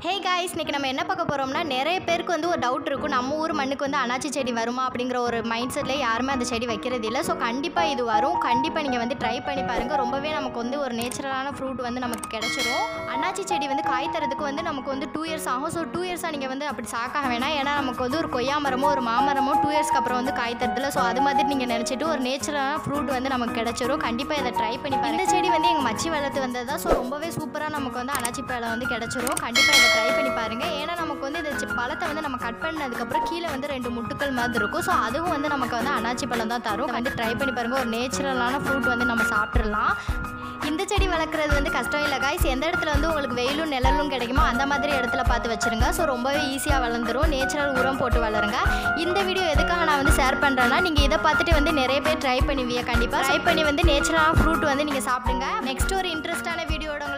hey guys இன்னைக்கு நம்ம என்ன பார்க்க போகிறோம்னா நிறைய பேருக்கு வந்து ஒரு டவுட் இருக்கும் நம்ம ஊர் மண்ணுக்கு வந்து அனாச்சி செடி வருமா அப்படிங்கிற ஒரு மைண்ட் செட்டில் யாருமே அந்த செடி வைக்கிறது இல்லை ஸோ கண்டிப்பாக இது வரும் கண்டிப்பாக நீங்கள் வந்து ட்ரை பண்ணி பாருங்கள் ரொம்பவே நமக்கு வந்து ஒரு நேச்சுரலான ஃப்ரூட் வந்து நமக்கு கிடைச்சிரும் அன்னாச்சி செடி வந்து காய் தரதுக்கு வந்து நமக்கு வந்து டூ இயர்ஸ் ஆகும் ஸோ டூ இயர்ஸாக நீங்கள் வந்து அப்படி சாக்காக வேணாம் ஏன்னா நமக்கு வந்து ஒரு கொய்யா மரமோ ஒரு மாமரமோ டூ இயர்ஸ்க்கு அப்புறம் வந்து காய் தரதில்ல ஸோ அது மாதிரி நீங்கள் நினச்சிட்டு ஒரு நேச்சுரலான ஃப்ரூட் வந்து நமக்கு கிடைச்சிரும் கண்டிப்பாக இதை ட்ரை பண்ணி பாருங்க இந்த செடி வந்து எங்கள் மச்சி வளர்த்து வந்தது தான் ஸோ ரொம்பவே சூப்பராக நமக்கு வந்து அனாச்சி பழம் வந்து கிடைச்சிரும் கண்டிப்பாக இதை ட்ரை பண்ணி பாருங்க ஏன்னா நமக்கு வந்து இந்த சி- பழத்தை வந்து நம்ம கட் பண்ணதுக்கப்புறம் கீழே வந்து ரெண்டு முட்டுக்கள் மாதிரி இருக்கும் ஸோ அதுவும் வந்து நமக்கு வந்து அனாச்சி பழம் தான் தரும் வந்து ட்ரை பண்ணி பாருங்க ஒரு நேச்சுரலான ஃப்ரூட் வந்து நம்ம சாப்பிட்றலாம் இந்த செடி வளர்க்குறது வந்து கஷ்டம் இல்லை காய்ஸ் எந்த இடத்துல வந்து உங்களுக்கு வெயிலும் நிழலும் கிடைக்குமோ அந்த மாதிரி இடத்துல பார்த்து வச்சிருங்க ஸோ ரொம்பவே ஈஸியாக வளர்ந்துரும் நேச்சுரல் உரம் போட்டு வளருங்க இந்த வீடியோ எதுக்காக நான் வந்து ஷேர் பண்ணுறேன்னா நீங்கள் இதை பார்த்துட்டு வந்து நிறைய பேர் ட்ரை பண்ணுவீங்க கண்டிப்பாக ட்ரை பண்ணி வந்து நேச்சுரலான ஃப்ரூட் வந்து நீங்கள் சாப்பிடுங்க நெக்ஸ்ட் ஒரு இன்ட்ரெஸ்டான வீடியோட